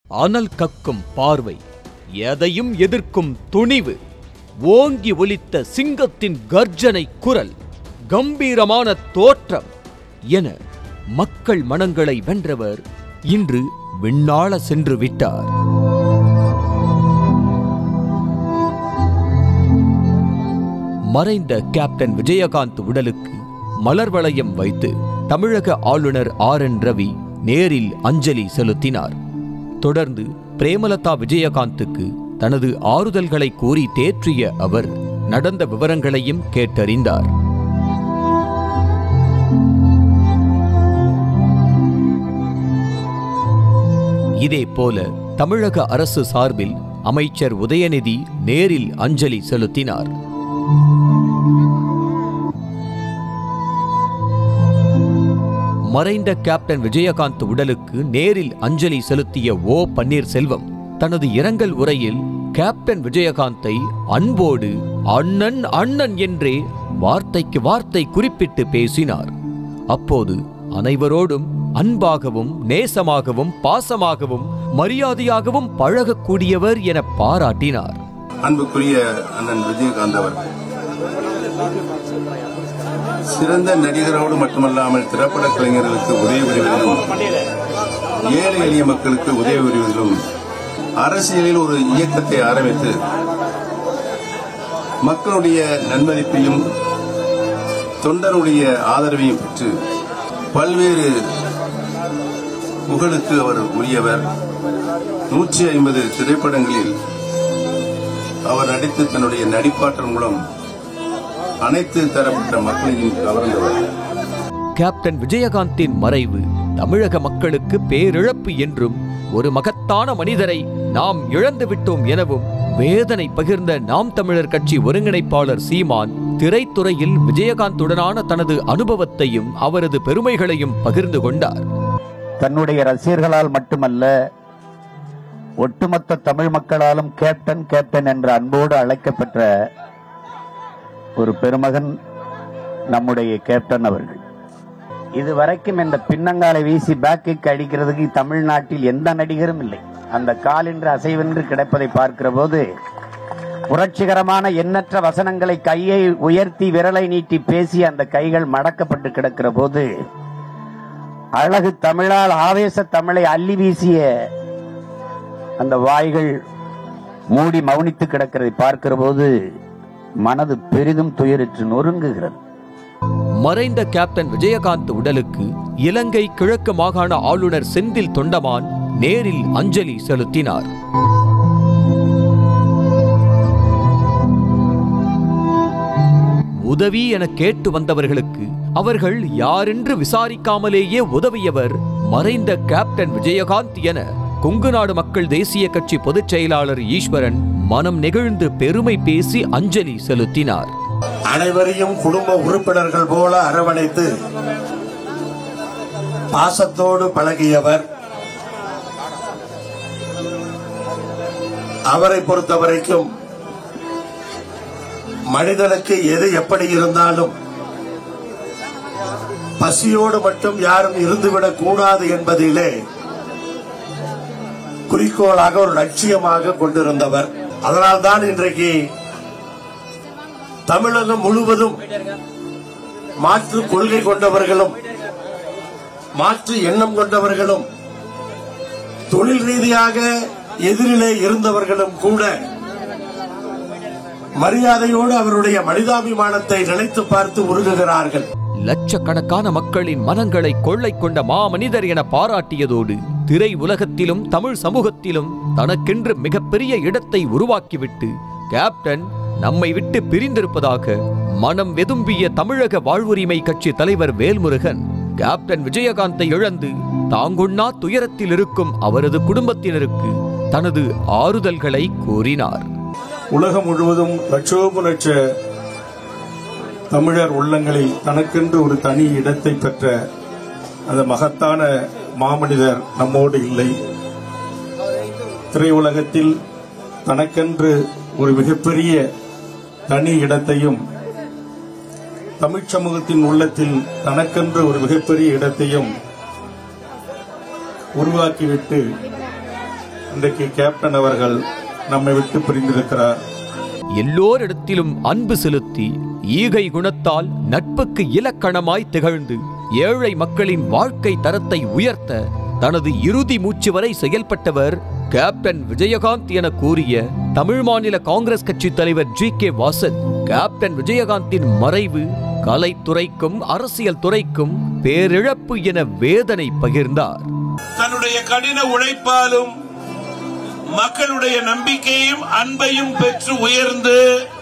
அனல் கக்கும் பார்வை எதையும் எதிர்க்கும் துணிவு ஓங்கி ஒலித்த சிங்கத்தின் கர்ஜனை குரல் கம்பீரமான தோற்றம் என மக்கள் மனங்களை வென்றவர் இன்று விண்ணாள சென்று விட்டார் மறைந்த கேப்டன் விஜயகாந்த் உடலுக்கு மலர் வளையம் வைத்து தமிழக ஆளுநர் ஆர் என் ரவி நேரில் அஞ்சலி செலுத்தினார் தொடர்ந்து பிரேமலதா விஜயகாந்துக்கு தனது ஆறுதல்களை கூறி தேற்றிய அவர் நடந்த விவரங்களையும் கேட்டறிந்தார் இதேபோல தமிழக அரசு சார்பில் அமைச்சர் உதயநிதி நேரில் அஞ்சலி செலுத்தினார் மறைந்த கேப்டன் விஜயகாந்த் உடலுக்கு நேரில் அஞ்சலி செலுத்திய ஓ பன்னீர்செல்வம் தனது இரங்கல் உரையில் கேப்டன் விஜயகாந்தை அன்போடு அண்ணன் அண்ணன் என்றே வார்த்தைக்கு வார்த்தை குறிப்பிட்டு பேசினார் அப்போது அனைவரோடும் அன்பாகவும் நேசமாகவும் பாசமாகவும் மரியாதையாகவும் பழகக்கூடியவர் என பாராட்டினார் அன்புக்குரிய அண்ணன் விஜயகாந்த் அவர்கள் சிறந்த நடிகரோடு மட்டுமல்லாமல் திரைப்பட கலைஞர்களுக்கு உதவி புரிவதிலும் ஏழை எளிய மக்களுக்கு உதவி புரிவதிலும் அரசியலில் ஒரு இயக்கத்தை ஆரம்பித்து மக்களுடைய நன்மதிப்பையும் தொண்டருடைய ஆதரவையும் பெற்று பல்வேறு புகழுக்கு அவர் உரியவர் நூற்றி ஐம்பது திரைப்படங்களில் அவர் நடித்து தன்னுடைய நடிப்பாற்றல் மூலம் அனைத்து தரப்பட்ட மக்களையும் கவர்ந்தவர் கேப்டன் விஜயகாந்தின் மறைவு தமிழக மக்களுக்கு பேரிழப்பு என்றும் ஒரு மகத்தான மனிதரை நாம் இழந்து விட்டோம் எனவும் வேதனை பகிர்ந்த நாம் தமிழர் கட்சி ஒருங்கிணைப்பாளர் சீமான் திரைத்துறையில் விஜயகாந்துடனான தனது அனுபவத்தையும் அவரது பெருமைகளையும் பகிர்ந்து கொண்டார் தன்னுடைய ரசிகர்களால் மட்டுமல்ல ஒட்டுமொத்த தமிழ் மக்களாலும் கேப்டன் கேப்டன் என்ற அன்போடு அழைக்கப்பெற்ற ஒரு பெருமகன் நம்முடைய கேப்டன் அவர்கள் இதுவரைக்கும் இந்த பின்னங்காலை வீசி பேக்கிக் அடிக்கிறதுக்கு தமிழ்நாட்டில் எந்த நடிகரும் இல்லை அந்த காலின்று அசைவென்று கிடப்பதை பார்க்கிற போது புரட்சிகரமான எண்ணற்ற வசனங்களை கையை உயர்த்தி விரலை நீட்டி பேசி அந்த கைகள் மடக்கப்பட்டு கிடக்கிற போது அழகு தமிழால் ஆவேச தமிழை அள்ளி வீசிய அந்த வாய்கள் மூடி மௌனித்து கிடக்கிறதை பார்க்கிற போது மனது பெரிதும் துயரிற்று நொறுங்குகிறது மறைந்த கேப்டன் விஜயகாந்த் உடலுக்கு இலங்கை கிழக்கு மாகாண ஆளுநர் செந்தில் தொண்டமான் நேரில் அஞ்சலி செலுத்தினார் உதவி என கேட்டு வந்தவர்களுக்கு அவர்கள் யாரென்று விசாரிக்காமலேயே உதவியவர் மறைந்த கேப்டன் விஜயகாந்த் என கொங்கு நாடு மக்கள் தேசிய கட்சி பொதுச் செயலாளர் ஈஸ்வரன் மனம் நெகிழ்ந்து பெருமை பேசி அஞ்சலி செலுத்தினார் அனைவரையும் குடும்ப உறுப்பினர்கள் போல அரவணைத்து பாசத்தோடு பழகியவர் அவரை பொறுத்தவரைக்கும் மனிதனுக்கு எது எப்படி இருந்தாலும் பசியோடு மட்டும் யாரும் இருந்துவிடக் கூடாது என்பதிலே குறிக்கோளாக ஒரு லட்சியமாக கொண்டிருந்தவர் அதனால்தான் இன்றைக்கு தமிழகம் முழுவதும் மாற்று கொள்கை கொண்டவர்களும் மாற்று எண்ணம் கொண்டவர்களும் தொழில் ரீதியாக எதிரிலே இருந்தவர்களும் கூட மரியாதையோடு அவருடைய மனிதாபிமானத்தை நினைத்து பார்த்து உருகுகிறார்கள் லட்சக்கணக்கான மக்களின் மனங்களை கொள்ளை கொண்ட மாமனிதர் என பாராட்டியதோடு திரை உலகத்திலும் தமிழ் சமூகத்திலும் தனக்கென்று மிகப்பெரிய இடத்தை உருவாக்கிவிட்டு கேப்டன் நம்மை விட்டு பிரிந்திருப்பதாக மனம் வெதும்பிய தமிழக வாழ்வுரிமை கட்சி தலைவர் வேல்முருகன் கேப்டன் விஜயகாந்தை இழந்து தாங்குண்ணா துயரத்தில் இருக்கும் அவரது குடும்பத்தினருக்கு தனது ஆறுதல்களை கூறினார் உலகம் முழுவதும் லட்சோப லட்ச தமிழர் உள்ளங்களில் தனக்கென்று ஒரு தனி இடத்தை பெற்ற அந்த மகத்தான மாமனிதர் நம்மோடு இல்லை திரையுலகத்தில் தனக்கென்று ஒரு மிகப்பெரிய தனி இடத்தையும் தமிழ்ச் சமூகத்தின் உள்ளத்தில் தனக்கென்று ஒரு மிகப்பெரிய இடத்தையும் உருவாக்கிவிட்டு இன்றைக்கு கேப்டன் அவர்கள் நம்மை விட்டு பிரிந்திருக்கிறார் எல்லோரிடத்திலும் அன்பு செலுத்தி ஈகை குணத்தால் நட்புக்கு இலக்கணமாய் திகழ்ந்து ஏழை மக்களின் வாழ்க்கை தரத்தை உயர்த்த தனது இறுதி மூச்சு வரை செயல்பட்டவர் கேப்டன் விஜயகாந்த் என கூறிய தமிழ் மாநில காங்கிரஸ் கட்சி தலைவர் ஜி கே வாசன் கேப்டன் விஜயகாந்தின் மறைவு கலைத்துறைக்கும் அரசியல் துறைக்கும் பேரிழப்பு என வேதனை பகிர்ந்தார் தன்னுடைய கடின உழைப்பாலும் மக்களுடைய நம்பிக்கையும் அன்பையும் பெற்று உயர்ந்து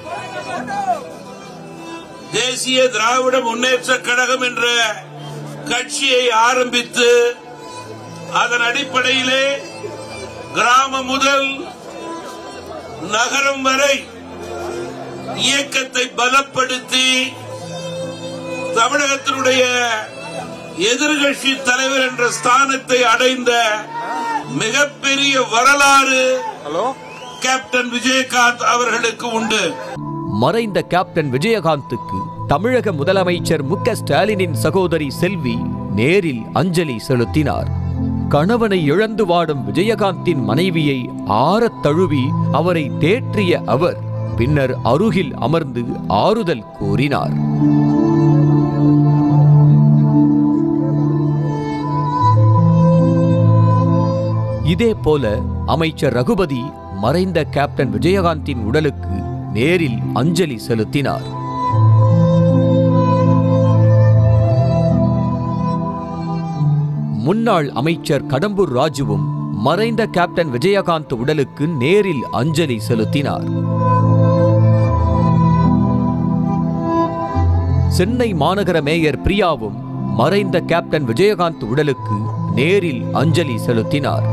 தேசிய திராவிட முன்னேற்ற கழகம் என்ற கட்சியை ஆரம்பித்து அதன் அடிப்படையிலே கிராமம் முதல் நகரம் வரை இயக்கத்தை பலப்படுத்தி தமிழகத்தினுடைய எதிர்கட்சி தலைவர் என்ற ஸ்தானத்தை அடைந்த மிகப்பெரிய வரலாறு கேப்டன் விஜயகாந்த் அவர்களுக்கு உண்டு மறைந்த கேப்டன் விஜயகாந்துக்கு தமிழக முதலமைச்சர் மு க ஸ்டாலினின் சகோதரி செல்வி நேரில் அஞ்சலி செலுத்தினார் கணவனை இழந்து வாடும் விஜயகாந்தின் மனைவியை ஆறத் தழுவி அவரை தேற்றிய அவர் பின்னர் அருகில் அமர்ந்து ஆறுதல் கூறினார் இதே போல அமைச்சர் ரகுபதி மறைந்த கேப்டன் விஜயகாந்தின் உடலுக்கு நேரில் அஞ்சலி செலுத்தினார் முன்னாள் அமைச்சர் கடம்பூர் ராஜுவும் மறைந்த கேப்டன் விஜயகாந்த் உடலுக்கு நேரில் அஞ்சலி செலுத்தினார் சென்னை மாநகர மேயர் பிரியாவும் மறைந்த கேப்டன் விஜயகாந்த் உடலுக்கு நேரில் அஞ்சலி செலுத்தினார்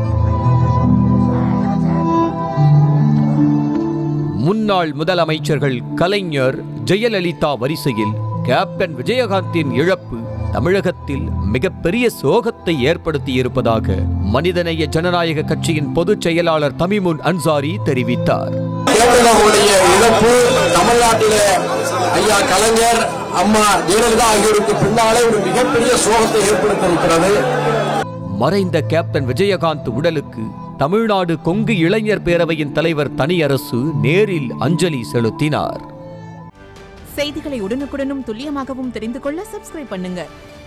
முன்னாள் முதலமைச்சர்கள் கலைஞர் ஜெயலலிதா வரிசையில் கேப்டன் விஜயகாந்தின் இழப்பு தமிழகத்தில் மிகப்பெரிய சோகத்தை ஏற்படுத்தியிருப்பதாக மனிதநேய ஜனநாயக கட்சியின் பொதுச் செயலாளர் தமிமுன் அன்சாரி தெரிவித்தார் கேப்டனுடைய இழப்பு தமிழ்நாட்டிலே ஐயா கலைஞர் அம்மா ஜெயலலிதா ஆகியோருக்கு பின்னாலே ஒரு மிகப்பெரிய சோகத்தை ஏற்படுத்தியிருக்கிறது மறைந்த கேப்டன் விஜயகாந்த் உடலுக்கு தமிழ்நாடு கொங்கு இளைஞர் பேரவையின் தலைவர் தனியரசு நேரில் அஞ்சலி செலுத்தினார் செய்திகளை உடனுக்குடனும் துல்லியமாகவும் தெரிந்து கொள்ள சப்ஸ்கிரைப் பண்ணுங்க